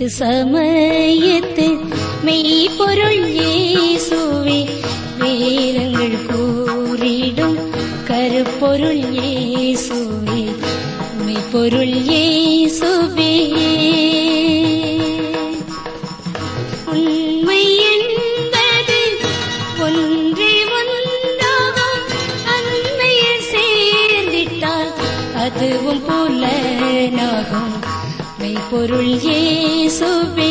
மீட்பு சமயத்து மெய்ப்பொருள் இயேசுவே வேதங்கள் கூறிடும் கருப்பொருள் இயேசுவே மெய்ப்பொருள் இயேசுவே உண்மை என்பது ஒன்றே ஒன்றாகும் அண்மையில் சேர்ந்திட்டால் அதுவும் புலனாகும் மெய்ப்பொருள் இயேசுவே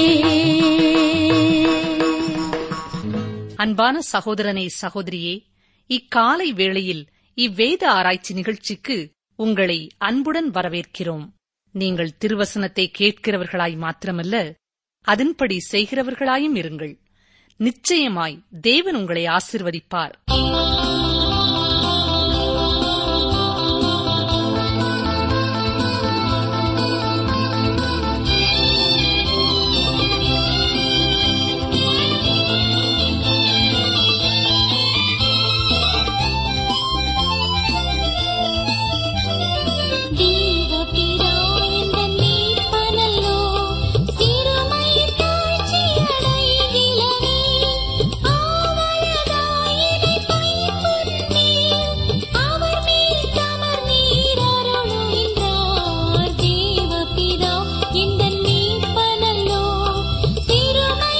அன்பான சகோதரனே சகோதரியே இக்காலை வேளையில் இவ்வேத ஆராய்ச்சி நிகழ்ச்சிக்கு உங்களை அன்புடன் வரவேற்கிறோம் நீங்கள் திருவசனத்தை கேட்கிறவர்களாய் மாத்திரமல்ல அதன்படி செய்கிறவர்களாயும் இருங்கள் நிச்சயமாய் தேவன் உங்களை ஆசிர்வதிப்பார் ദൈവപിതാ എന്ന നീപ്പനല്ലോ സിരമൈ താഴ്ചയടൈകിലനേ ആവലതായിനെ പൈപുന്നേ അവർ മേൽ തമർ നീരരുളുகின்றார் தேவபிதா இந்த நீப்பனல்லோ சிறுமை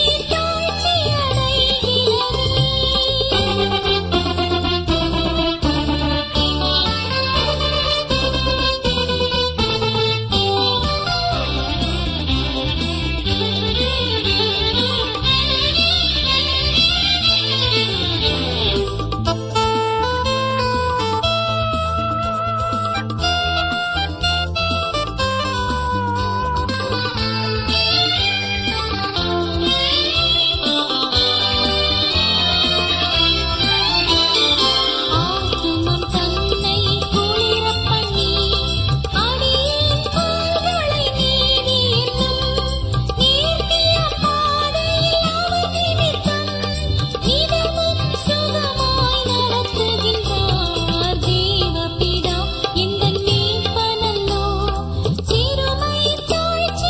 ஆத்துமம் தன்னை குளிரப் பண்ணி அடியேன் கால்களை நீதி என்னும் நீர்த்திய பாதையில் அவன் நிமித்தம் நிதமும் சுகமாய் நடத்துகின்றார் தேவபிதா இந்த நீப்பனல்லோ சிறுமை தாழ்ச்சி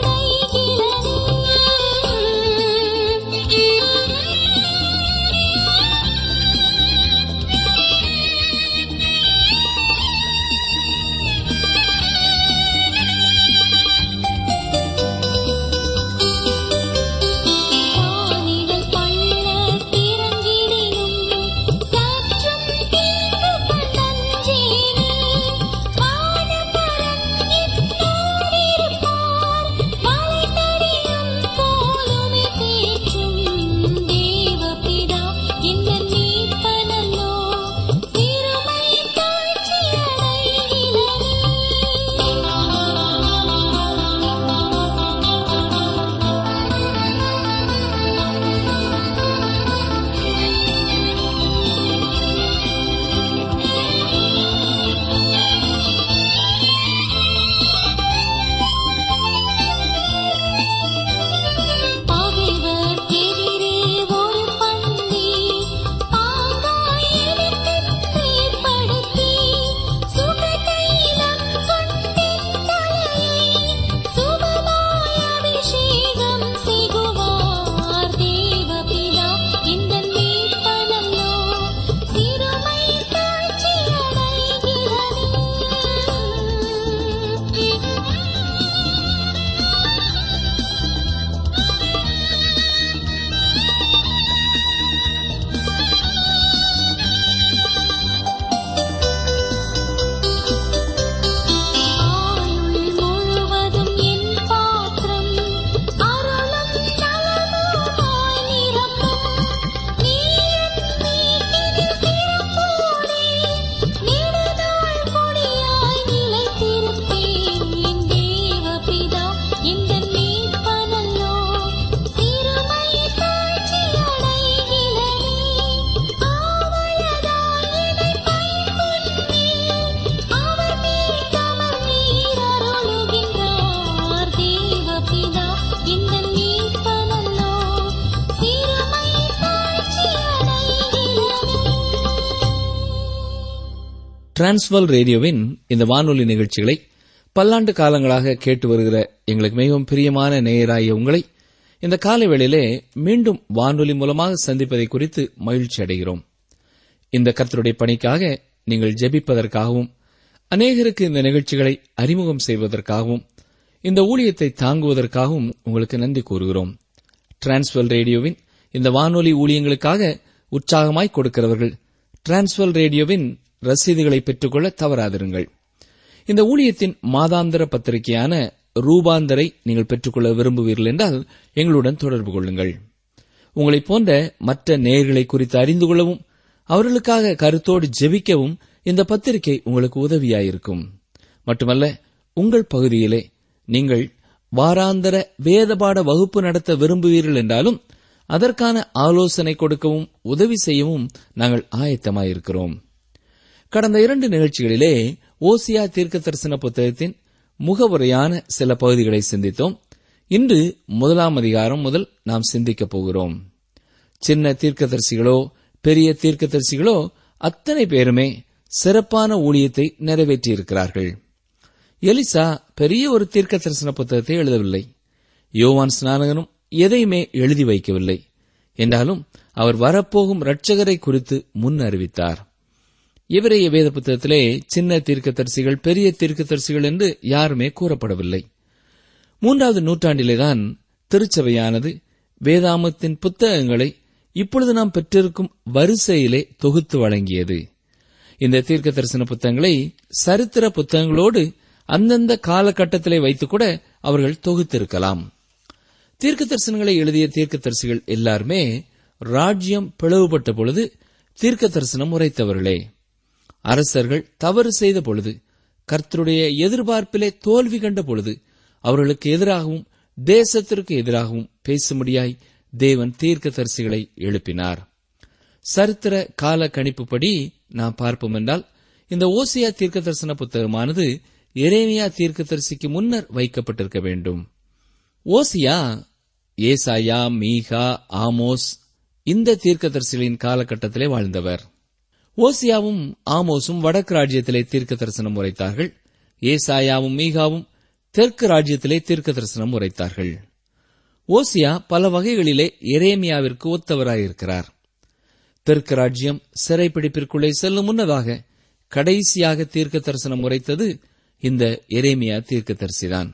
வானிடல் பள்ள திறங்கிடினும் காற்றும் தீர்ப்பு நஞ்சேனே வானபரம் இப்பாரிருப்பார் மலைத்தடியும் போலுமே தேற்றும் தேவபிதா இந்த நீப்பனல்லோ சிறுமை தாழ்ச்சி பகைவர் எதிரே ஒரு பந்தி பாங்காய் எனக்கென்று ஏற்படுத்தி சுகதைலம் கொண்டின் தலையை சுபமாய் அபிஷேகம் செய்குவார் தேவபிதா இந்த மீட்பனல்லோ சிறுமை தாழ்ச்சி ஆயுள் முழுவதும் என் பாத்திரம் அருளும் நலமுமாய் நிரப்பும் நீ என் வீட்டினில் சிறப்போடே நெடுநாள் கொடியாய் நிலைத்திருப்பேன் என் தேவபிதா இந்த மீட்பனல்லோ சிறுமை தாழ்ச்சி அடைகிறனே ஆவலதாய் என்னை பைம்புன்னே அவர் மேல் தமர் நீர் அருளுகின்றார் தேவபிதா இந்த மீட்பனல்லோ சிறுமை தாழ்ச்சி அடைகிறனே டிரான்ஸ்வல் ரேடியோவின் இந்த வானொலி நிகழ்ச்சிகளை பல்லாண்டு காலங்களாக கேட்டு வருகிற எங்களுக்கு மிகவும் பிரியமான நேயராகிய உங்களை இந்த காலை வேளையிலே மீண்டும் வானொலி மூலமாக சந்திப்பதை குறித்து மகிழ்ச்சி அடைகிறோம் இந்த கர்த்தருடைய பணிக்காக நீங்கள் ஜெபிப்பதற்காகவும் அநேகருக்கு இந்த நிகழ்ச்சிகளை அறிமுகம் செய்வதற்காகவும் இந்த ஊழியத்தை தாங்குவதற்காகவும் உங்களுக்கு நன்றி கூறுகிறோம் டிரான்ஸ்வல் ரேடியோவின் இந்த வானொலி ஊழியங்களுக்காக உற்சாகமாய் கொடுக்கிறவர்கள் டிரான்ஸ்வல் ரேடியோவின் ரசீதுகளை பெற்றுக்கொள்ள தவறாதிருங்கள் இந்த ஊழியத்தின் மாதாந்திர பத்திரிகையான ரூபாந்தரை நீங்கள் பெற்றுக்கொள்ள விரும்புவீர்கள் என்றால் எங்களுடன் தொடர்பு கொள்ளுங்கள் உங்களைப் போன்ற மற்ற நேயர்களை குறித்து அறிந்து கொள்ளவும் அவர்களுக்காக கருத்தோடு ஜெபிக்கவும் இந்த பத்திரிகை உங்களுக்கு உதவியாயிருக்கும் மட்டுமல்ல உங்கள் பகுதியிலே நீங்கள் வாராந்தர வேதபாட வகுப்பு நடத்த விரும்புவீர்கள் என்றாலும் அதற்கான ஆலோசனை கொடுக்கவும் உதவி செய்யவும் நாங்கள் ஆயத்தமாயிருக்கிறோம் கடந்த இரண்டு நிகழ்ச்சிகளிலே ஓசியா தீர்க்க தரிசன புத்தகத்தின் முகவுரையான சில பகுதிகளை சிந்தித்தோம் இன்று முதலாம் அதிகாரம் முதல் நாம் சிந்திக்கப் போகிறோம் சின்ன தீர்க்கதரிசிகளோ பெரிய தீர்க்கதரிசிகளோ அத்தனை பேருமே சிறப்பான ஊழியத்தை நிறைவேற்றியிருக்கிறார்கள் எலிசா பெரிய ஒரு தீர்க்க தரிசன புத்தகத்தை எழுதவில்லை யோவான் ஸ்நானகனும் எதையுமே எழுதி வைக்கவில்லை என்றாலும் அவர் வரப்போகும் இரட்சகரை குறித்து முன் அறிவித்தார் இவரைய வேத புத்தகத்திலே சின்ன தீர்க்கதரிசிகள் பெரிய தீர்க்கதரிசிகள் என்று யாருமே கூறப்படவில்லை மூன்றாவது நூற்றாண்டிலேதான் திருச்சபையானது வேதாமத்தின் புத்தகங்களை இப்பொழுது நாம் பெற்றிருக்கும் வரிசையிலே தொகுத்து வழங்கியது இந்த தீர்க்க தரிசன புத்தகங்களை சரித்திர புத்தகங்களோடு அந்தந்த காலகட்டத்திலே வைத்து கூட அவர்கள் தொகுத்திருக்கலாம் தீர்க்க தரிசனங்களை எழுதிய தீர்க்க தரிசிகள் எல்லாருமே ராஜ்யம் பிளவுபட்ட பொழுது தீர்க்க தரிசனம் உரைத்தவர்களே அரசர்கள் தவறு செய்த பொழுது கர்த்தருடைய எதிர்பார்ப்பிலே தோல்வி கண்ட பொழுது அவர்களுக்கு எதிராகவும் தேசத்திற்கு எதிராகவும் பேசும்படியாய் தேவன் தீர்க்க தரிசிகளை எழுப்பினார் சரித்திர கால கணிப்புப்படி நாம் பார்ப்போம் என்றால் இந்த ஓசியா தீர்க்க தரிசன புத்தகமானது எரேமியா தீர்க்க தரிசிக்கு முன்னர் வைக்கப்பட்டிருக்க வேண்டும் ஓசியா ஏசாயா மீகா ஆமோஸ் இந்த தீர்க்கதரிசிகளின் காலகட்டத்திலே வாழ்ந்தவர் ஓசியாவும் ஆமோஸும் வடக்கு ராஜ்யத்திலே தீர்க்க தரிசனம் உரைத்தார்கள் ஏசாயாவும் மீகாவும் தெற்கு ராஜ்யத்திலே தீர்க்க தரிசனம் உரைத்தார்கள் ஓசியா பல வகைகளிலே எரேமியாவிற்கு ஒத்தவராயிருக்கிறார் தெற்கு ராஜ்யம் சிறைப்பிடிப்பிற்குள்ளே செல்லும் முன்னதாக கடைசியாக தீர்க்க தரிசனம் உரைத்தது இந்த எரேமியா தீர்க்கதரிசிதான்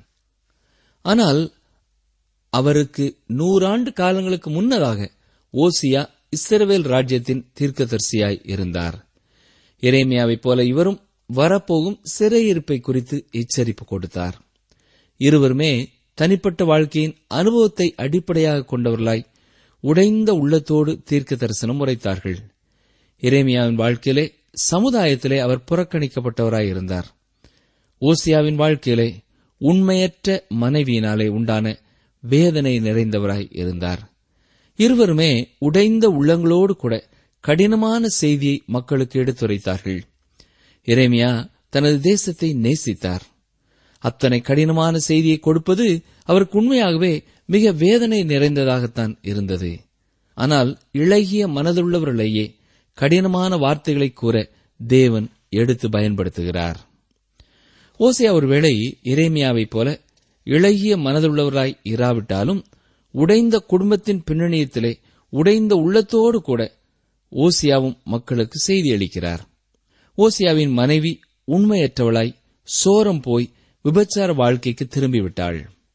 ஆனால் அவருக்கு நூறாண்டு காலங்களுக்கு முன்னதாக ஓசியா இஸ்ரவேல் ராஜ்யத்தின் தீர்க்கதரிசியாய் இருந்தார் எரேமியாவைப் போல இவரும் வரப்போகும் சிறையிருப்பை குறித்து எச்சரிப்பு கொடுத்தார் இருவருமே தனிப்பட்ட வாழ்க்கையின் அனுபவத்தை அடிப்படையாக கொண்டவர்களாய் உடைந்த உள்ளத்தோடு தீர்க்க தரிசனம் உரைத்தார்கள் எரேமியாவின் வாழ்க்கையிலே சமுதாயத்திலே அவர் புறக்கணிக்கப்பட்டவராய் இருந்தார் ஓசியாவின் வாழ்க்கையிலே உண்மையற்ற மனைவியினாலே உண்டான வேதனை நிறைந்தவராய் இருந்தார் இருவருமே உடைந்த உள்ளங்களோடு கூட கடினமான செய்தியை மக்களுக்கு எடுத்துரைத்தார்கள் எரேமியா தனது தேசத்தை நேசித்தார் அத்தனை கடினமான செய்தியை கொடுப்பது அவருக்கு உண்மையாகவே மிக வேதனை நிறைந்ததாகத்தான் இருந்தது ஆனால் இளகிய மனதுள்ளவர்களையே கடினமான வார்த்தைகளை கூற தேவன் எடுத்து பயன்படுத்துகிறார் ஓசியா ஒருவேளை எரேமியாவைப் போல இளகிய மனதுள்ளவராய் இராவிட்டாலும் உடைந்த குடும்பத்தின் பின்னணியத்திலே உடைந்த உள்ளத்தோடு கூட ஓசியாவும் மக்களுக்கு செய்தி அளிக்கிறார் ஓசியாவின் மனைவி உண்மையற்றவளாய் சோரம் போய் விபச்சார வாழ்க்கைக்கு திரும்பிவிட்டாள்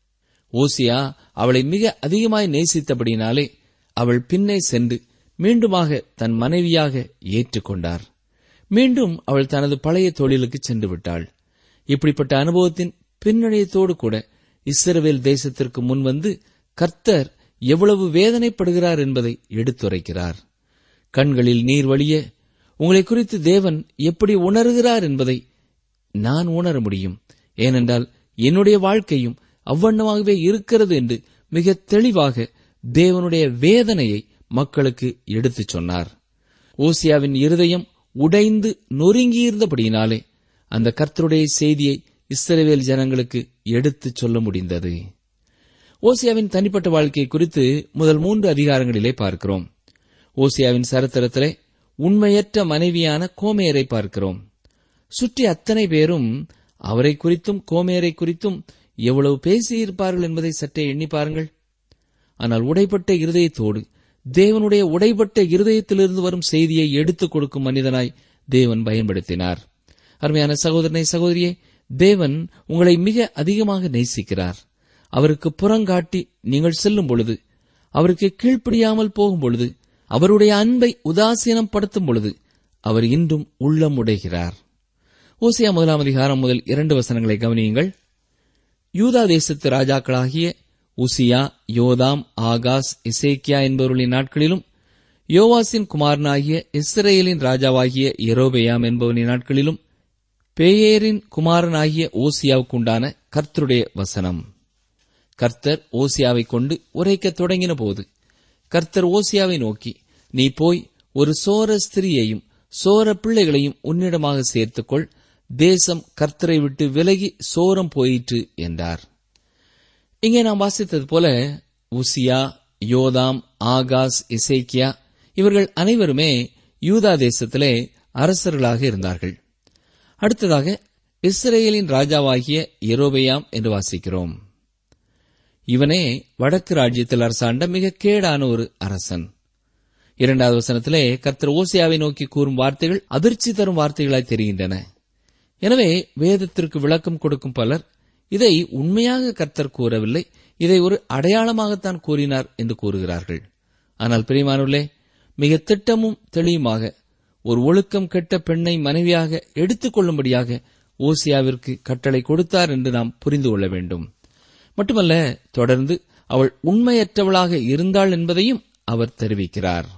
ஓசியா அவளை மிக அதிகமாய் நேசித்தபடினாலே அவள் பின்னே சென்று மீண்டுமாக தன் மனைவியாக ஏற்றுக்கொண்டார் மீண்டும் அவள் தனது பழைய தொழிலுக்கு சென்று விட்டாள் இப்படிப்பட்ட அனுபவத்தின் பின்னணியத்தோடு கூட இஸ்ரவேல் தேசத்திற்கு முன்வந்து கர்த்தர் எவ்வளவு வேதனைப்படுகிறார் என்பதை எடுத்துரைக்கிறார் கண்களில் நீர் வழிய உங்களை குறித்து தேவன் எப்படி உணர்கிறார் என்பதை நான் உணர முடியும் ஏனென்றால் என்னுடைய வாழ்க்கையும் அவ்வண்ணமாகவே இருக்கிறது என்று மிக தெளிவாக தேவனுடைய வேதனையை மக்களுக்கு எடுத்துச் சொன்னார் ஓசியாவின் இருதயம் உடைந்து நொறுங்கியிருந்தபடியினாலே அந்த கர்த்தருடைய செய்தியை இஸ்ரவேல் ஜனங்களுக்கு எடுத்துச் சொல்ல முடிந்தது ஓசியாவின் தனிப்பட்ட வாழ்க்கை குறித்து முதல் மூன்று அதிகாரங்களிலே பார்க்கிறோம் ஓசியாவின் சரித்திரத்திலே உண்மையற்ற மனைவியான கோமேரை பார்க்கிறோம் சுற்றி அத்தனை பேரும் அவரை குறித்தும் கோமேரை குறித்தும் எவ்வளவு பேசியிருப்பார்கள் என்பதை சற்றே எண்ணி பாருங்கள் ஆனால் உடைப்பட்ட இருதயத்தோடு தேவனுடைய உடைப்பட்ட இருதயத்திலிருந்து வரும் செய்தியை எடுத்துக் கொடுக்கும் மனிதனாய் தேவன் பயன்படுத்தினார் அருமையான சகோதரனை சகோதரியே தேவன் உங்களை மிக அதிகமாக நேசிக்கிறார் அவருக்கு புறங்காட்டி நீங்கள் செல்லும் பொழுது அவருக்கு கீழ்ப்படியாமல் போகும் பொழுது அவருடைய அன்பை உதாசீனம் படுத்தும் பொழுது அவர் இன்றும் உள்ளம் உடைகிறார் ஓசியா முதலாம் அதிகாரம் முதல் இரண்டு வசனங்களை கவனியுங்கள் யூதா தேசத்து ராஜாக்களாகிய உசியா யோதாம் ஆகாஸ் இசேக்கியா என்பவர்களின் நாட்களிலும் யோவாசின் குமாரனாகிய இஸ்ரேலின் ராஜாவாகிய எரோபெயாம் என்பவனின் நாட்களிலும் பேயேரின் குமாரனாகிய ஓசியாவுக்கு உண்டான கர்த்தருடைய வசனம் கர்த்தர் ஓசியாவை கொண்டு உரைக்கத் தொடங்கின போது கர்த்தர் ஓசியாவை நோக்கி நீ போய் ஒரு சோர ஸ்திரியையும் சோர பிள்ளைகளையும் உன்னிடமாக சேர்த்துக்கொள் தேசம் கர்த்தரை விட்டு விலகி சோரம் போயிற்று என்றார் இங்கே நாம் வாசித்தது போல உசியா யோதாம் ஆகாஸ் இசைக்கியா இவர்கள் அனைவருமே யூதா தேசத்திலே அரசர்களாக இருந்தார்கள் அடுத்ததாக இஸ்ரேலின் ராஜாவாகிய எரோபெயாம் என்று வாசிக்கிறோம் இவனே வடக்கு ராஜ்யத்தில் அரசாண்ட மிக கேடான ஒரு அரசன் இரண்டாவது வசனத்திலே கர்த்தர் ஓசியாவை நோக்கி கூறும் வார்த்தைகள் அதிர்ச்சி தரும் வார்த்தைகளாய் தெரிகின்றன எனவே வேதத்திற்கு விளக்கம் கொடுக்கும் பலர் இதை உண்மையாக கர்த்தர் கூறவில்லை இதை ஒரு அடையாளமாகத்தான் கூறினார் என்று கூறுகிறார்கள் ஆனால் பிரியமானவர்களே மிக திட்டமும் தெளிவுமாக ஒரு ஒழுக்கம் கெட்ட பெண்ணை மனைவியாக எடுத்துக் கொள்ளும்படியாக ஓசியாவிற்கு கட்டளை கொடுத்தார் என்று நாம் புரிந்து கொள்ள வேண்டும் மட்டுமல்ல தொடர்ந்து அவள் உண்மையற்றவளாக இருந்தாள் என்பதையும் அவர் தெரிவிக்கிறார்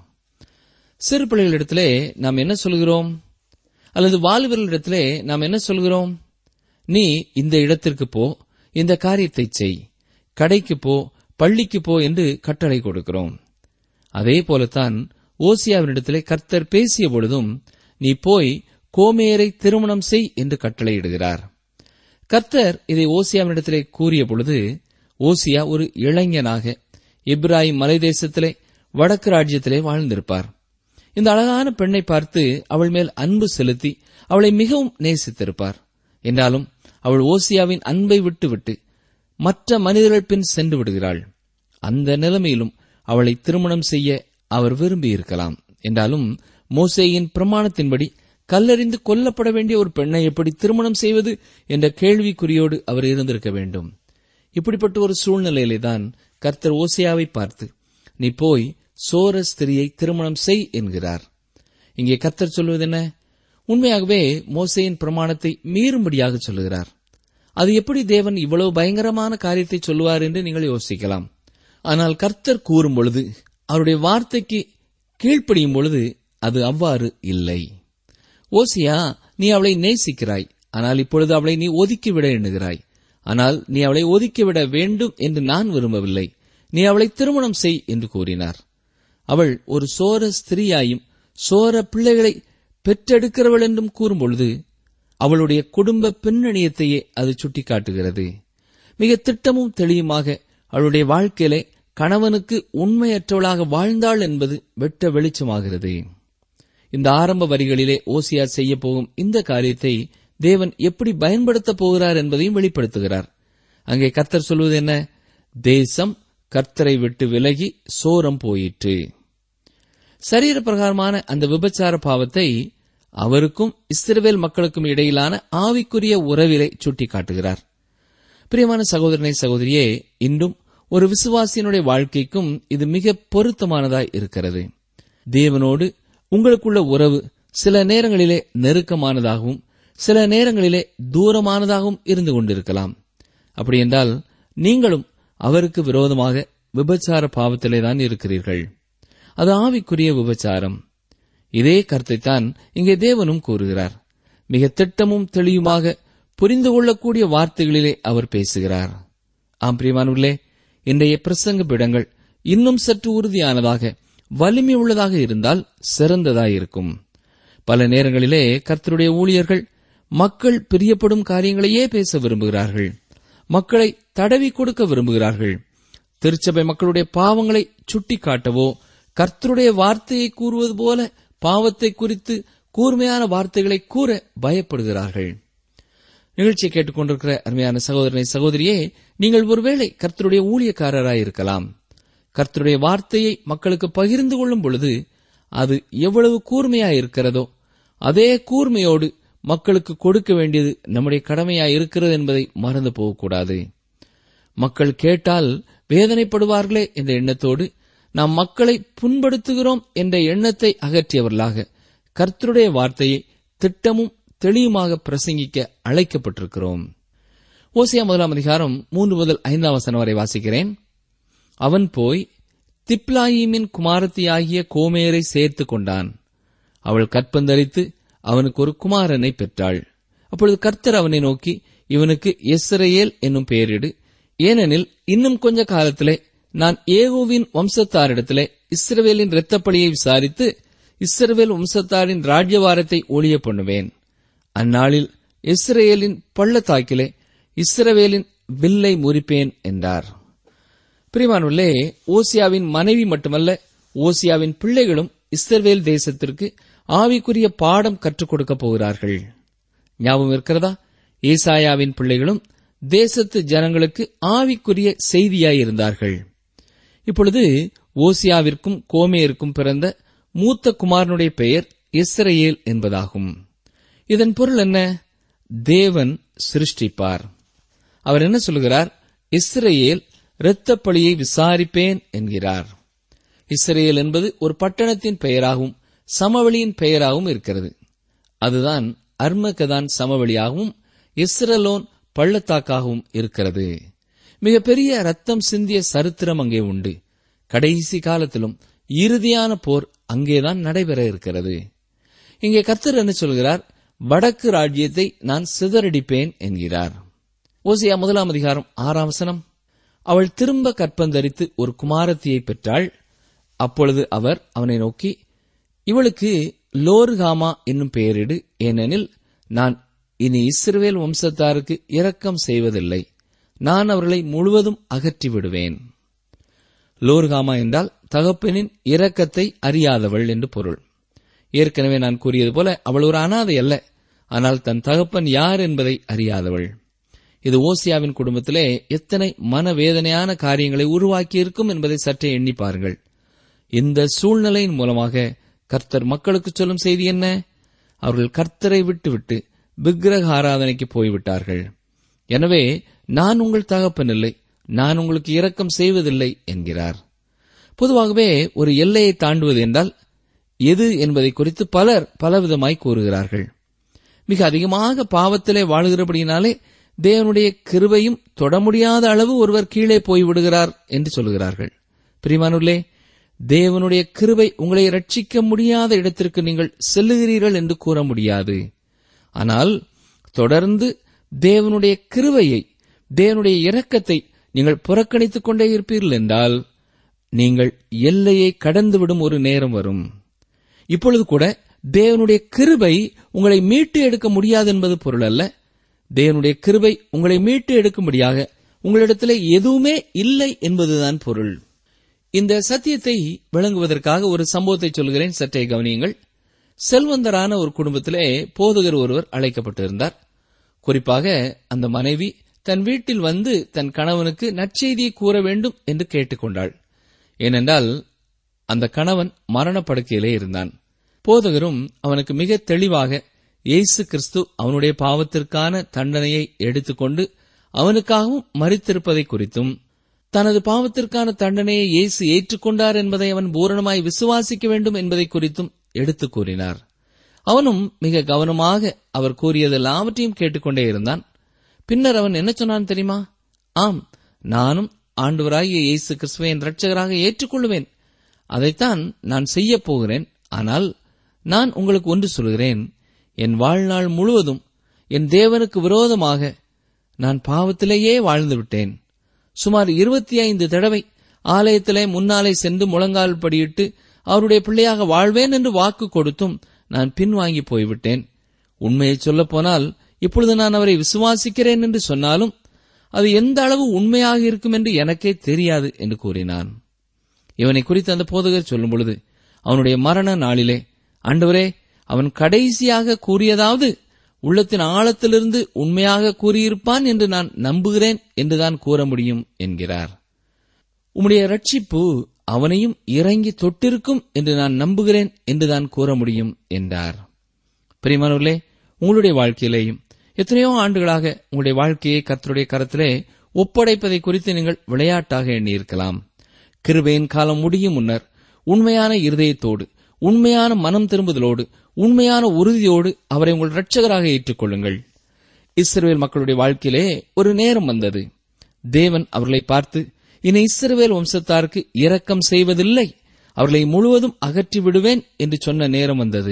சிறு பிள்ளைகளிடத்திலே நாம் என்ன சொல்கிறோம் அல்லது வாலிபர்களிடத்திலே நாம் என்ன சொல்கிறோம் நீ இந்த இடத்திற்கு போ இந்த காரியத்தை செய் கடைக்கு போ பள்ளிக்கு போ என்று கட்டளை கொடுக்கிறோம் அதே போலத்தான் ஓசியாவினிடத்திலே கர்த்தர் பேசிய பொழுதும் நீ போய் கோமேரை திருமணம் செய் என்று கட்டளையிடுகிறார் கர்த்தர் இதை ஓசியாவினிடத்திலே கூறிய பொழுது ஓசியா ஒரு இளைஞனாக இப்ராஹிம் மலைதேசத்திலே வடக்கு ராஜ்யத்திலே வாழ்ந்திருப்பார் இந்த அழகான பெண்ணை பார்த்து அவள் மேல் அன்பு செலுத்தி அவளை மிகவும் நேசித்திருப்பார் என்றாலும் அவள் ஓசியாவின் அன்பை விட்டுவிட்டு மற்ற மனிதர்கள் பின் சென்று விடுகிறாள் அந்த நிலைமையிலும் அவளை திருமணம் செய்ய அவர் விரும்பியிருக்கலாம் என்றாலும் மோசேயின் பிரமாணத்தின்படி கல்லறிந்து கொல்லப்பட வேண்டிய ஒரு பெண்ணை எப்படி திருமணம் செய்வது என்ற கேள்விக்குறியோடு அவர் இருந்திருக்க வேண்டும் இப்படிப்பட்ட ஒரு சூழ்நிலையிலே தான் கர்த்தர் ஓசியாவை பார்த்து நீ போய் சோர ஸ்திரியை திருமணம் செய் என்கிறார் இங்கே கர்த்தர் சொல்வது என்ன உண்மையாகவே மோசேயின் பிரமாணத்தை மீறும்படியாக சொல்லுகிறார் அது எப்படி தேவன் இவ்வளவு பயங்கரமான காரியத்தை சொல்லுவார் என்று நீங்கள் யோசிக்கலாம் ஆனால் கர்த்தர் கூறும் பொழுது அவருடைய வார்த்தைக்கு கீழ்ப்படியும் பொழுது அது அவ்வாறு இல்லை ஓசியா நீ அவளை நேசிக்கிறாய் ஆனால் இப்பொழுது அவளை நீ ஒதுக்கிவிட எண்ணுகிறாய் ஆனால் நீ அவளை ஒதுக்கிவிட வேண்டும் என்று நான் விரும்பவில்லை நீ அவளை திருமணம் செய் என்று கூறினார் அவள் ஒரு சோர ஸ்திரீயாயும் சோர பிள்ளைகளை பெற்றெடுக்கிறவள் என்றும் கூறும்பொழுது அவளுடைய குடும்ப பின்னணியத்தையே அது சுட்டிக்காட்டுகிறது மிக திட்டமும் தெளிவுமாக அவளுடைய வாழ்க்கையிலே கணவனுக்கு உண்மையற்றவளாக வாழ்ந்தாள் என்பது வெட்ட வெளிச்சமாகிறது இந்த ஆரம்ப வரிகளிலே ஓசியா செய்ய போகும் இந்த காரியத்தை தேவன் எப்படி பயன்படுத்தப் போகிறார் என்பதையும் வெளிப்படுத்துகிறார் அங்கே கர்த்தர் சொல்வது என்ன தேசம் கர்த்தரை விட்டு விலகி சோரம் போயிற்று சரீர பிரகாரமான அந்த விபச்சார பாவத்தை அவருக்கும் இஸ்ரவேல் மக்களுக்கும் இடையிலான ஆவிக்குரிய உறவிலை சுட்டிக்காட்டுகிறார் பிரியமான சகோதரனை சகோதரியே இன்றும் ஒரு விசுவாசியினுடைய வாழ்க்கைக்கும் இது மிக பொருத்தமானதாய் இருக்கிறது தேவனோடு உங்களுக்குள்ள உறவு சில நேரங்களிலே நெருக்கமானதாகவும் சில நேரங்களிலே தூரமானதாகவும் இருந்து கொண்டிருக்கலாம் அப்படி என்றால் நீங்களும் அவருக்கு விரோதமாக விபச்சார பாவத்திலே தான் இருக்கிறீர்கள் அது ஆவிக்குரிய விபச்சாரம் இதே கருத்தைத்தான் இங்கே தேவனும் கூறுகிறார் மிக திட்டமும் தெளிவுமாக புரிந்து கொள்ளக்கூடிய வார்த்தைகளிலே அவர் பேசுகிறார் ஆம் பிரியமானவர்களே இன்றைய பிரசங்க பிடங்கள் இன்னும் சற்று உறுதியானதாக வலிமை உள்ளதாக இருந்தால் சிறந்ததாயிருக்கும் பல நேரங்களிலே கர்த்தருடைய ஊழியர்கள் மக்கள் பிரியப்படும் காரியங்களையே பேச விரும்புகிறார்கள் மக்களை தடவி கொடுக்க விரும்புகிறார்கள் திருச்சபை மக்களுடைய பாவங்களை சுட்டிக்காட்டவோ கர்த்தருடைய வார்த்தையை கூறுவது போல பாவத்தை குறித்து கூர்மையான வார்த்தைகளை கூற பயப்படுகிறார்கள் நிகழ்ச்சியை கேட்டுக்கொண்டிருக்கிற அருமையான சகோதரனை சகோதரியே நீங்கள் ஒருவேளை கர்த்தருடைய ஊழியக்காரராய் இருக்கலாம் கர்த்தருடைய வார்த்தையை மக்களுக்கு பகிர்ந்து கொள்ளும் பொழுது அது எவ்வளவு கூர்மையாய் இருக்கிறதோ அதே கூர்மையோடு மக்களுக்கு கொடுக்க வேண்டியது நம்முடைய கடமையாய் இருக்கிறது என்பதை மறந்து போகக்கூடாது மக்கள் கேட்டால் வேதனைப்படுவார்களே என்ற எண்ணத்தோடு நாம் மக்களை புண்படுத்துகிறோம் என்ற எண்ணத்தை அகற்றியவர்களாக கர்த்தருடைய வார்த்தையை திட்டமும் தெளிவுமாக பிரசங்கிக்க அழைக்கப்பட்டிருக்கிறோம் ஓசியா முதலாம் அதிகாரம் மூன்று முதல் ஐந்தாம் வசனம் வரை வாசிக்கிறேன் அவன் போய் திப்லாயிமின் குமாரத்தியாகிய கோமேரை சேர்த்து கொண்டான் அவள் கற்பந்தரித்து அவனுக்கு ஒரு குமாரனை பெற்றாள் அப்பொழுது கர்த்தர் அவனை நோக்கி இவனுக்கு எஸ்ரேல் என்னும் பெயரிடு ஏனெனில் இன்னும் கொஞ்ச காலத்திலே நான் ஏகோவின் வம்சத்தாரிடத்திலே இஸ்ரவேலின் இரத்தப்பழியை விசாரித்து இஸ்ரவேல் வம்சத்தாரின் ராஜ்யவாரத்தை ஒழிய பண்ணுவேன் அந்நாளில் இஸ்ரேலின் பள்ளத்தாக்கிலே இஸ்ரவேலின் வில்லை முறிப்பேன் என்றார் பிரிமானுள்ளே ஓசியாவின் மனைவி மட்டுமல்ல ஓசியாவின் பிள்ளைகளும் இஸ்ரவேல் தேசத்திற்கு ஆவிக்குரிய பாடம் கற்றுக் கொடுக்கப் போகிறார்கள் ஞாபகம் இருக்கிறதா ஏசாயாவின் பிள்ளைகளும் தேசத்து ஜனங்களுக்கு ஆவிக்குரிய செய்தியாயிருந்தார்கள் இப்பொழுது ஓசியாவிற்கும் கோமேருக்கும் பிறந்த மூத்த குமாரனுடைய பெயர் இஸ்ரேல் என்பதாகும் இதன் பொருள் என்ன தேவன் சிருஷ்டிப்பார் அவர் என்ன சொல்கிறார் இஸ்ரேல் இரத்தப்பழியை விசாரிப்பேன் என்கிறார் இஸ்ரேல் என்பது ஒரு பட்டணத்தின் பெயராகவும் சமவெளியின் பெயராகவும் இருக்கிறது அதுதான் அர்மகதான் சமவெளியாகவும் இஸ்ரலோன் பள்ளத்தாக்காகவும் இருக்கிறது மிகப்பெரிய ரத்தம் சிந்திய சரித்திரம் அங்கே உண்டு கடைசி காலத்திலும் இறுதியான போர் அங்கேதான் நடைபெற இருக்கிறது இங்கே கர்த்தர் என்ன சொல்கிறார் வடக்கு ராஜ்யத்தை நான் சிதறடிப்பேன் என்கிறார் ஓசியா முதலாம் அதிகாரம் ஆறாம் வசனம் அவள் திரும்ப கற்பந்தரித்து ஒரு குமாரத்தியை பெற்றாள் அப்பொழுது அவர் அவனை நோக்கி இவளுக்கு லோர்காமா என்னும் பெயரிடு ஏனெனில் நான் இனி இஸ்ரவேல் வம்சத்தாருக்கு இரக்கம் செய்வதில்லை நான் அவர்களை முழுவதும் அகற்றி விடுவேன் லோர்காமா என்றால் தகப்பனின் இரக்கத்தை அறியாதவள் என்று பொருள் ஏற்கனவே நான் கூறியது போல அவள் ஒரு அனாதை அல்ல ஆனால் தன் தகப்பன் யார் என்பதை அறியாதவள் இது ஓசியாவின் குடும்பத்திலே எத்தனை மனவேதனையான காரியங்களை உருவாக்கி இருக்கும் என்பதை சற்றே எண்ணி பாருங்கள் இந்த சூழ்நிலையின் மூலமாக கர்த்தர் மக்களுக்கு சொல்லும் செய்தி என்ன அவர்கள் கர்த்தரை விட்டுவிட்டு விக்கிரக ஆராதனைக்கு போய்விட்டார்கள் எனவே நான் உங்கள் தகப்பன் இல்லை நான் உங்களுக்கு இரக்கம் செய்வதில்லை என்கிறார் பொதுவாகவே ஒரு எல்லையை தாண்டுவது என்றால் எது என்பதை குறித்து பலர் பலவிதமாய் கூறுகிறார்கள் மிக அதிகமாக பாவத்திலே வாழுகிறபடியினாலே தேவனுடைய கிருபையும் தொட முடியாத அளவு ஒருவர் கீழே போய்விடுகிறார் என்று சொல்கிறார்கள் பிரிமானுள்ளே தேவனுடைய கிருபை உங்களை ரட்சிக்க முடியாத இடத்திற்கு நீங்கள் செல்லுகிறீர்கள் என்று கூற முடியாது ஆனால் தொடர்ந்து தேவனுடைய கிருபையை தேவனுடைய இரக்கத்தை நீங்கள் புறக்கணித்துக் கொண்டே இருப்பீர்கள் என்றால் நீங்கள் எல்லையை கடந்துவிடும் ஒரு நேரம் வரும் இப்பொழுது கூட தேவனுடைய கிருபை உங்களை மீட்டு எடுக்க முடியாது என்பது பொருள் அல்ல தேவனுடைய கிருபை உங்களை மீட்டு எடுக்கும்படியாக உங்களிடத்திலே எதுவுமே இல்லை என்பதுதான் பொருள் இந்த சத்தியத்தை விளங்குவதற்காக ஒரு சம்பவத்தை சொல்கிறேன் சற்றே கவனியுங்கள் செல்வந்தரான ஒரு குடும்பத்திலே போதகர் ஒருவர் அழைக்கப்பட்டிருந்தார் குறிப்பாக அந்த மனைவி தன் வீட்டில் வந்து தன் கணவனுக்கு நற்செய்தியை கூற வேண்டும் என்று கேட்டுக்கொண்டாள் ஏனென்றால் அந்த கணவன் மரணப்படுக்கையிலே இருந்தான் போதகரும் அவனுக்கு மிக தெளிவாக இயேசு கிறிஸ்து அவனுடைய பாவத்திற்கான தண்டனையை எடுத்துக்கொண்டு அவனுக்காகவும் மறித்திருப்பதை குறித்தும் தனது பாவத்திற்கான தண்டனையை இயேசு ஏற்றுக்கொண்டார் என்பதை அவன் பூரணமாய் விசுவாசிக்க வேண்டும் என்பதை குறித்தும் எடுத்துக் கூறினார் அவனும் மிக கவனமாக அவர் கூறியதெல்லாவற்றையும் கேட்டுக்கொண்டே இருந்தான் பின்னர் அவன் என்ன சொன்னான் தெரியுமா ஆம் நானும் ஆண்டவராகிய இயேசு கிறிஸ்துவை என் ரட்சகராக ஏற்றுக்கொள்வேன் அதைத்தான் நான் செய்யப் போகிறேன் ஆனால் நான் உங்களுக்கு ஒன்று சொல்கிறேன் என் வாழ்நாள் முழுவதும் என் தேவனுக்கு விரோதமாக நான் பாவத்திலேயே வாழ்ந்து விட்டேன் சுமார் இருபத்தி ஐந்து தடவை ஆலயத்திலே முன்னாலே சென்று முழங்கால் படியிட்டு அவருடைய பிள்ளையாக வாழ்வேன் என்று வாக்கு கொடுத்தும் நான் பின்வாங்கி போய்விட்டேன் உண்மையை சொல்லப்போனால் இப்பொழுது நான் அவரை விசுவாசிக்கிறேன் என்று சொன்னாலும் அது எந்த அளவு உண்மையாக இருக்கும் என்று எனக்கே தெரியாது என்று கூறினான் இவனை குறித்து அந்த போதகர் சொல்லும் பொழுது அவனுடைய மரண நாளிலே ஆண்டவரே அவன் கடைசியாக கூறியதாவது உள்ளத்தின் ஆழத்திலிருந்து உண்மையாக கூறியிருப்பான் என்று நான் நம்புகிறேன் என்றுதான் கூற முடியும் என்கிறார் உம்முடைய ரட்சிப்பு அவனையும் இறங்கி தொட்டிருக்கும் என்று நான் நம்புகிறேன் என்றுதான் கூற முடியும் என்றார் பிரியமானவர்களே உங்களுடைய வாழ்க்கையிலேயும் எத்தனையோ ஆண்டுகளாக உங்களுடைய வாழ்க்கையை கர்த்தருடைய கரத்திலே ஒப்படைப்பதை குறித்து நீங்கள் விளையாட்டாக எண்ணியிருக்கலாம் கிருபையின் காலம் முடியும் முன்னர் உண்மையான இருதயத்தோடு உண்மையான மனம் திரும்புதலோடு உண்மையான உறுதியோடு அவரை உங்கள் இரட்சகராக ஏற்றுக்கொள்ளுங்கள் இஸ்ரவேல் மக்களுடைய வாழ்க்கையிலே ஒரு நேரம் வந்தது தேவன் அவர்களை பார்த்து இனி இஸ்ரவேல் வம்சத்தாருக்கு இரக்கம் செய்வதில்லை அவர்களை முழுவதும் அகற்றி விடுவேன் என்று சொன்ன நேரம் வந்தது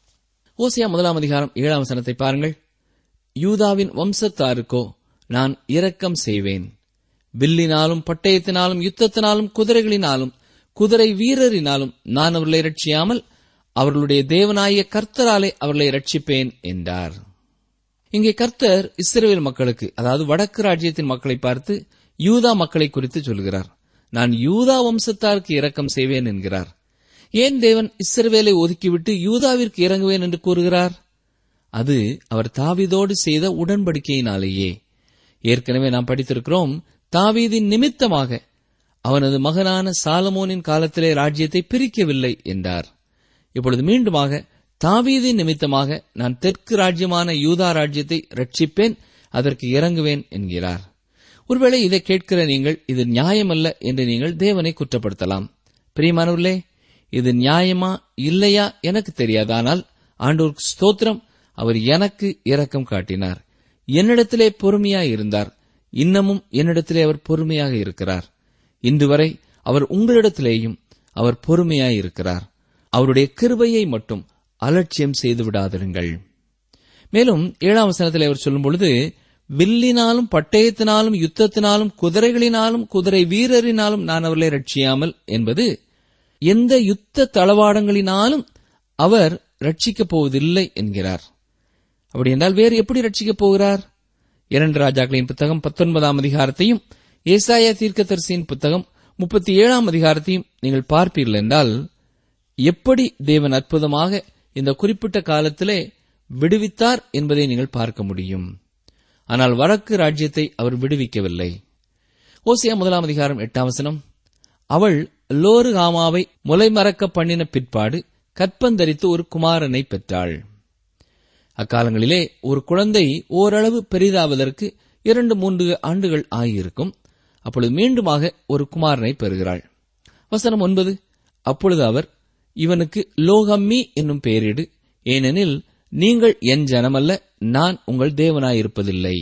ஓசியா முதலாம் அதிகாரம் ஏழாம் வசனத்தை பாருங்கள் யூதாவின் வம்சத்தாருக்கோ நான் இரக்கம் செய்வேன் வில்லினாலும் பட்டயத்தினாலும் யுத்தத்தினாலும் குதிரைகளினாலும் குதிரை வீரரினாலும் நான் அவர்களை ரட்சியாமல் அவர்களுடைய தேவனாய கர்த்தராலே அவர்களை ரட்சிப்பேன் என்றார் இங்கே கர்த்தர் இஸ்ரவேல் மக்களுக்கு அதாவது வடக்கு ராஜ்யத்தின் மக்களை பார்த்து யூதா மக்களை குறித்து சொல்கிறார் நான் யூதா வம்சத்தாருக்கு இரக்கம் செய்வேன் என்கிறார் ஏன் தேவன் இஸ்ரவேலை ஒதுக்கிவிட்டு யூதாவிற்கு இறங்குவேன் என்று கூறுகிறார் அது அவர் தாவீதோடு செய்த உடன்படிக்கையினாலேயே ஏற்கனவே நாம் படித்திருக்கிறோம் தாவீதின் நிமித்தமாக அவனது மகனான சாலமோனின் காலத்திலே ராஜ்யத்தை பிரிக்கவில்லை என்றார் இப்பொழுது மீண்டுமாக தாவீதின் நிமித்தமாக நான் தெற்கு ராஜ்யமான யூதா ராஜ்யத்தை ரட்சிப்பேன் அதற்கு இறங்குவேன் என்கிறார் ஒருவேளை இதை கேட்கிற நீங்கள் இது நியாயமல்ல என்று நீங்கள் தேவனை குற்றப்படுத்தலாம் பிரியமானவர்களே இது நியாயமா இல்லையா எனக்கு தெரியாது ஆனால் ஆண்டோருக்கு ஸ்தோத்திரம் அவர் எனக்கு இரக்கம் காட்டினார் என்னிடத்திலே பொறுமையாய் இருந்தார் இன்னமும் என்னிடத்திலே அவர் பொறுமையாக இருக்கிறார் இன்று வரை அவர் உங்களிடத்திலேயும் அவர் பொறுமையாய் இருக்கிறார் அவருடைய கிருபையை மட்டும் அலட்சியம் செய்து விடாதிருங்கள் மேலும் ஏழாம் வசனத்தில் அவர் சொல்லும் பொழுது வில்லினாலும் பட்டயத்தினாலும் யுத்தத்தினாலும் குதிரைகளினாலும் குதிரை வீரரினாலும் நான் அவர்களை ரட்சியாமல் என்பது எந்த யுத்த தளவாடங்களினாலும் அவர் ரட்சிக்கப் போவதில்லை என்கிறார் அப்படி என்றால் வேறு எப்படி ரட்சிக்கப் போகிறார் இரண்டு ராஜாக்களின் புத்தகம் பத்தொன்பதாம் அதிகாரத்தையும் ஏசாயா தீர்க்கதரிசியின் புத்தகம் முப்பத்தி ஏழாம் அதிகாரத்தையும் நீங்கள் பார்ப்பீர்கள் என்றால் எப்படி தேவன் அற்புதமாக இந்த குறிப்பிட்ட காலத்திலே விடுவித்தார் என்பதை நீங்கள் பார்க்க முடியும் ஆனால் வடக்கு ராஜ்யத்தை அவர் விடுவிக்கவில்லை ஓசியா முதலாம் அதிகாரம் எட்டாம் வசனம் அவள் லோரு காமாவை முலைமறக்க பண்ணின பிற்பாடு கற்பந்தரித்து ஒரு குமாரனை பெற்றாள் அக்காலங்களிலே ஒரு குழந்தை ஓரளவு பெரிதாவதற்கு இரண்டு மூன்று ஆண்டுகள் ஆகியிருக்கும் அப்பொழுது மீண்டுமாக ஒரு குமாரனை பெறுகிறாள் வசனம் ஒன்பது அப்பொழுது அவர் இவனுக்கு லோகம்மி என்னும் பெயரிடு ஏனெனில் நீங்கள் என் ஜனமல்ல நான் உங்கள் தேவனாயிருப்பதில்லை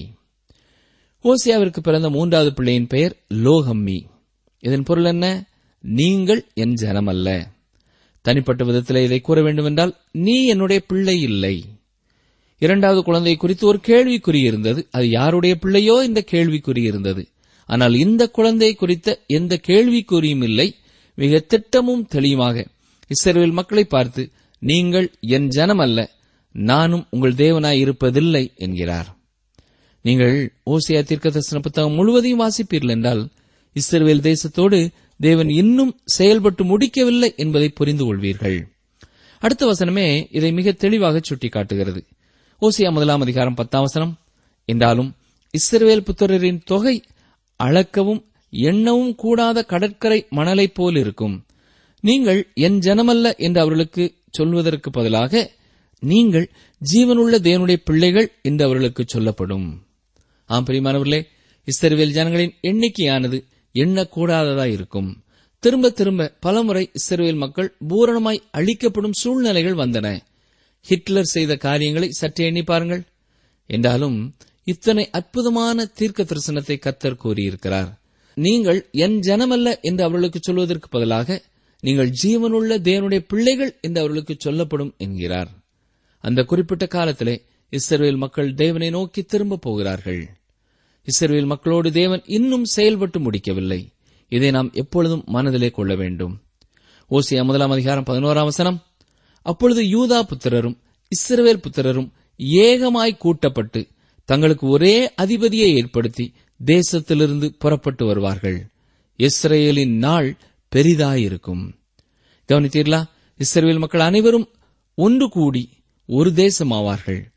ஓசியாவிற்கு பிறந்த மூன்றாவது பிள்ளையின் பெயர் லோகம்மி இதன் பொருள் என்ன நீங்கள் என் ஜனமல்ல தனிப்பட்ட விதத்தில் இதை கூற வேண்டுமென்றால் நீ என்னுடைய பிள்ளை இல்லை இரண்டாவது குழந்தை குறித்து ஒரு கேள்விக்குறி இருந்தது அது யாருடைய பிள்ளையோ இந்த கேள்விக்குறி இருந்தது ஆனால் இந்த குழந்தை குறித்த எந்த கேள்விக்குறியும் இல்லை மிக திட்டமும் தெளிவுமாக இஸ்ரவேல் மக்களை பார்த்து நீங்கள் என் ஜனம் அல்ல நானும் உங்கள் தேவனாய் இருப்பதில்லை என்கிறார் நீங்கள் ஓசியா தீர்க்கதரிசன புத்தகம் முழுவதையும் வாசிப்பீர்கள் என்றால் இஸ்ரவேல் தேசத்தோடு தேவன் இன்னும் செயல்பட்டு முடிக்கவில்லை என்பதை புரிந்து கொள்வீர்கள் அடுத்த வசனமே இதை மிக தெளிவாக சுட்டிக்காட்டுகிறது ஓசியா முதலாம் அதிகாரம் பத்தாம் வசனம் என்றாலும் இஸ்ரவேல் புத்திரரின் தொகை அளக்கவும் எண்ணவும் கூடாத கடற்கரை மணலைப் போல் இருக்கும் நீங்கள் என் ஜனமல்ல என்று அவர்களுக்கு சொல்வதற்கு பதிலாக நீங்கள் ஜீவனுள்ள தேவனுடைய பிள்ளைகள் என்று அவர்களுக்கு சொல்லப்படும் ஆம் பிரியமானவர்களே இஸ்ரவேல் ஜனங்களின் எண்ணிக்கையானது எண்ணக்கூடாததாய் இருக்கும் திரும்ப திரும்ப பலமுறை இஸ்ரவேல் மக்கள் பூரணமாய் அழிக்கப்படும் சூழ்நிலைகள் வந்தன ஹிட்லர் செய்த காரியங்களை சற்றே எண்ணி பாருங்கள் என்றாலும் இத்தனை அற்புதமான தீர்க்க தரிசனத்தை கத்தர் கூறியிருக்கிறார் நீங்கள் என் ஜனமல்ல என்று அவர்களுக்கு சொல்வதற்கு பதிலாக நீங்கள் ஜீவனுள்ள தேவனுடைய பிள்ளைகள் என்று அவர்களுக்கு சொல்லப்படும் என்கிறார் அந்த குறிப்பிட்ட காலத்திலே இஸ்ரவேல் மக்கள் தேவனை நோக்கி திரும்ப போகிறார்கள் இஸ்ரவேல் மக்களோடு தேவன் இன்னும் செயல்பட்டு முடிக்கவில்லை இதை நாம் எப்பொழுதும் மனதிலே கொள்ள வேண்டும் ஓசியா முதலாம் அதிகாரம் பதினோராம் வசனம் அப்பொழுது யூதா புத்திரரும் இஸ்ரவேல் புத்திரரும் ஏகமாய் கூட்டப்பட்டு தங்களுக்கு ஒரே அதிபதியை ஏற்படுத்தி தேசத்திலிருந்து புறப்பட்டு வருவார்கள் இஸ்ரேலின் நாள் பெரிதாயிருக்கும் கவனித்தீர்களா இஸ்ரேல் மக்கள் அனைவரும் ஒன்று கூடி ஒரு தேசமாவார்கள்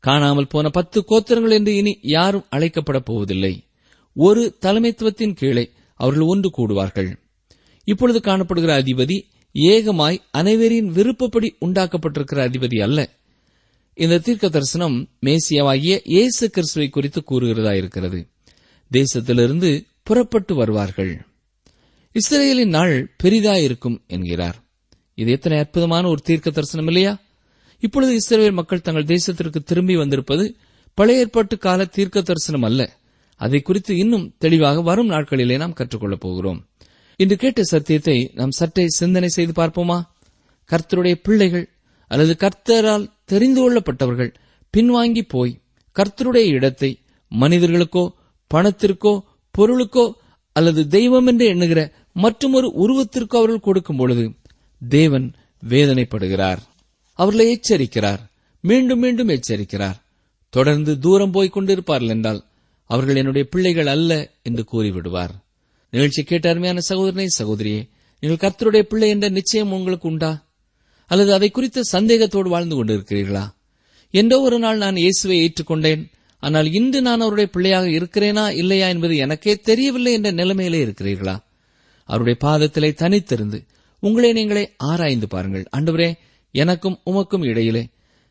காணாமல் போன பத்து கோத்திரங்கள் என்று இனி யாரும் அழைக்கப்பட போவதில்லை ஒரு தலைமைத்துவத்தின் கீழே அவர்கள் ஒன்று கூடுவார்கள் இப்பொழுது காணப்படுகிற அதிபதி ஏகமாய் அனைவரின் விருப்பப்படி உண்டாக்கப்பட்டிருக்கிற அதிபதி அல்ல இந்த தீர்க்க தரிசனம் மேசியாவாகிய இயேசு கிறிஸ்துவை குறித்து கூறுகிறதா இருக்கிறது தேசத்திலிருந்து புறப்பட்டு வருவார்கள் இஸ்ரேலின் நாள் பெரிதாயிருக்கும் என்கிறார் இது எத்தனை அற்புதமான ஒரு தீர்க்க தரிசனம் இல்லையா இப்பொழுது இஸ்ரேல் மக்கள் தங்கள் தேசத்திற்கு திரும்பி வந்திருப்பது பழைய ஏற்பாட்டு கால தீர்க்க தரிசனம் அல்ல அதை குறித்து இன்னும் தெளிவாக வரும் நாட்களிலே நாம் கற்றுக்கொள்ளப் போகிறோம் இன்று கேட்ட சத்தியத்தை நாம் சற்றே சிந்தனை செய்து பார்ப்போமா கர்த்தருடைய பிள்ளைகள் அல்லது கர்த்தரால் தெரிந்து கொள்ளப்பட்டவர்கள் பின்வாங்கி போய் கர்த்தருடைய இடத்தை மனிதர்களுக்கோ பணத்திற்கோ பொருளுக்கோ அல்லது தெய்வம் என்று எண்ணுகிற மற்றொரு உருவத்திற்கோ அவர்கள் கொடுக்கும் பொழுது தேவன் வேதனைப்படுகிறார் அவர்களை எச்சரிக்கிறார் மீண்டும் மீண்டும் எச்சரிக்கிறார் தொடர்ந்து தூரம் போய்க் கொண்டிருப்பார்கள் என்றால் அவர்கள் என்னுடைய பிள்ளைகள் அல்ல என்று கூறிவிடுவார் நிகழ்ச்சி கேட்ட அருமையான சகோதரனை சகோதரியே நீங்கள் கர்த்தருடைய பிள்ளை என்ற நிச்சயம் உங்களுக்கு உண்டா அல்லது அதை குறித்த சந்தேகத்தோடு வாழ்ந்து கொண்டிருக்கிறீர்களா என்றோ ஒரு நாள் நான் இயேசுவை ஏற்றுக்கொண்டேன் ஆனால் இன்று நான் அவருடைய பிள்ளையாக இருக்கிறேனா இல்லையா என்பது எனக்கே தெரியவில்லை என்ற நிலைமையிலே இருக்கிறீர்களா அவருடைய பாதத்திலே தனித்திருந்து உங்களை நீங்களே ஆராய்ந்து பாருங்கள் ஆண்டவரே எனக்கும் உமக்கும் இடையிலே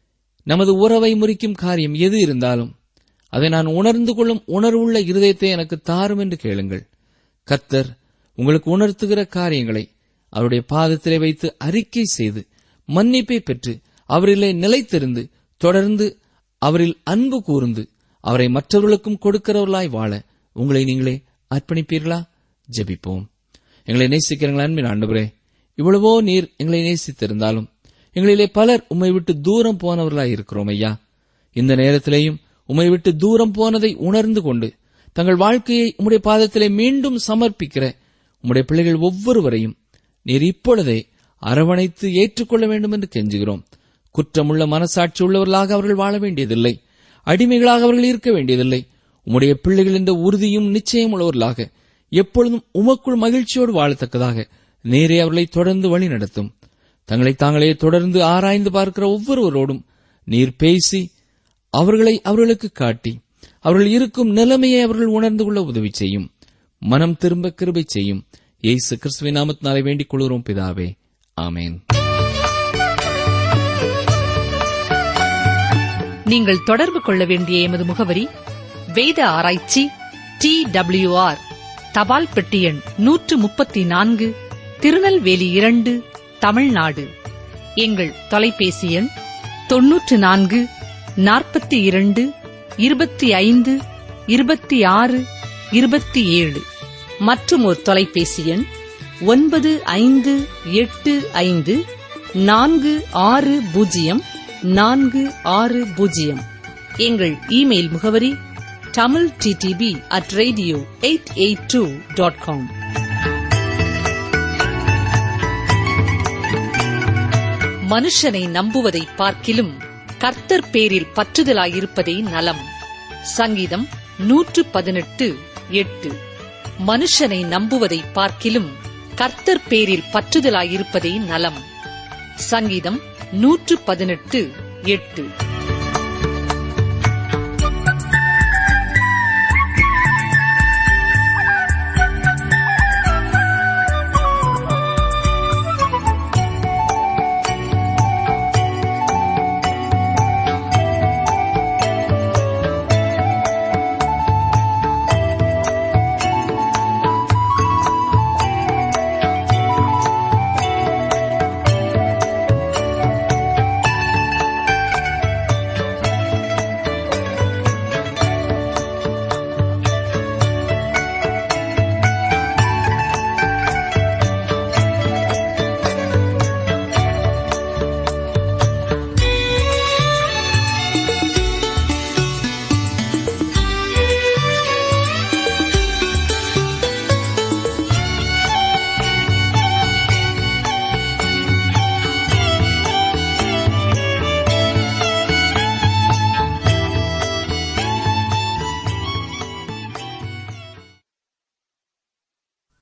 நமது உறவை முறிக்கும் காரியம் எது இருந்தாலும் அதை நான் உணர்ந்து கொள்ளும் உணர்வுள்ள இருதயத்தை எனக்கு தாரும் என்று கேளுங்கள் கர்த்தர் உங்களுக்கு உணர்த்துகிற காரியங்களை அவருடைய பாதத்திலே வைத்து அறிக்கை செய்து மன்னிப்பை பெற்று அவரிலே நிலைத்திருந்து தொடர்ந்து அவரில் அன்பு கூர்ந்து அவரை மற்றவர்களுக்கும் கொடுக்கிறவர்களாய் வாழ உங்களை நீங்களே அர்ப்பணிப்பீர்களா ஜெபிப்போம் எங்களை நேசிக்கிறீங்களா அன்பின் ஆண்டவரே இவ்வளவோ நீர் எங்களை நேசித்திருந்தாலும் எங்களிலே பலர் உம்மை விட்டு தூரம் போனவர்களாய் இருக்கிறோம் ஐயா இந்த நேரத்திலேயும் உம்மை விட்டு தூரம் போனதை உணர்ந்து கொண்டு தங்கள் வாழ்க்கையை உம்முடைய பாதத்திலே மீண்டும் சமர்ப்பிக்கிற உம்முடைய பிள்ளைகள் ஒவ்வொருவரையும் நீர் இப்பொழுதே அரவணைத்து ஏற்றுக்கொள்ள வேண்டும் என்று கெஞ்சுகிறோம் குற்றமுள்ள மனசாட்சி உள்ளவர்களாக அவர்கள் வாழ வேண்டியதில்லை அடிமைகளாக அவர்கள் இருக்க வேண்டியதில்லை உம்முடைய பிள்ளைகள் என்ற உறுதியும் நிச்சயம் உள்ளவர்களாக எப்பொழுதும் உமக்குள் மகிழ்ச்சியோடு வாழத்தக்கதாக நேரே அவர்களை தொடர்ந்து வழி நடத்தும் தங்களை தாங்களே தொடர்ந்து ஆராய்ந்து பார்க்கிற ஒவ்வொருவரோடும் நீர் பேசி அவர்களை அவர்களுக்கு காட்டி அவர்கள் இருக்கும் நிலைமையை அவர்கள் உணர்ந்து கொள்ள உதவி செய்யும் மனம் திரும்ப கிருபை செய்யும் இயேசு கிறிஸ்துவின் நாமத்தினாலே வேண்டிக் கொள்கிறோம் பிதாவே ஆமேன் நீங்கள் தொடர்பு கொள்ள வேண்டிய எமது முகவரி வேத ஆராய்ச்சி டி ஆர் தபால் பெட்டி எண் நூற்று முப்பத்தி நான்கு திருநெல்வேலி இரண்டு தமிழ்நாடு எங்கள் தொலைபேசி எண் தொன்னூற்று நான்கு நாற்பத்தி இரண்டு இருபத்தி ஐந்து இருபத்தி ஆறு இருபத்தி ஏழு மற்றும் ஒரு தொலைபேசி எண் ஒன்பது ஐந்து எட்டு ஐந்து நான்கு ஆறு பூஜ்ஜியம் நான்கு ஆறு பூஜ்ஜியம் எங்கள் இமெயில் முகவரி Tamil DTP at radio eight eight two dot com மனுஷனை நம்புவதை பார்க்கிலும் கர்த்தர் பேரில் பற்றுதலாயிருப்பதே நலம் சங்கீதம் நூற்று பதினெட்டு எட்டு மனுஷனை நம்புவதை பார்க்கிலும் கர்த்தர் பேரில் பற்றுதலாயிருப்பதே நலம் சங்கீதம் நூற்று பதினெட்டு எட்டு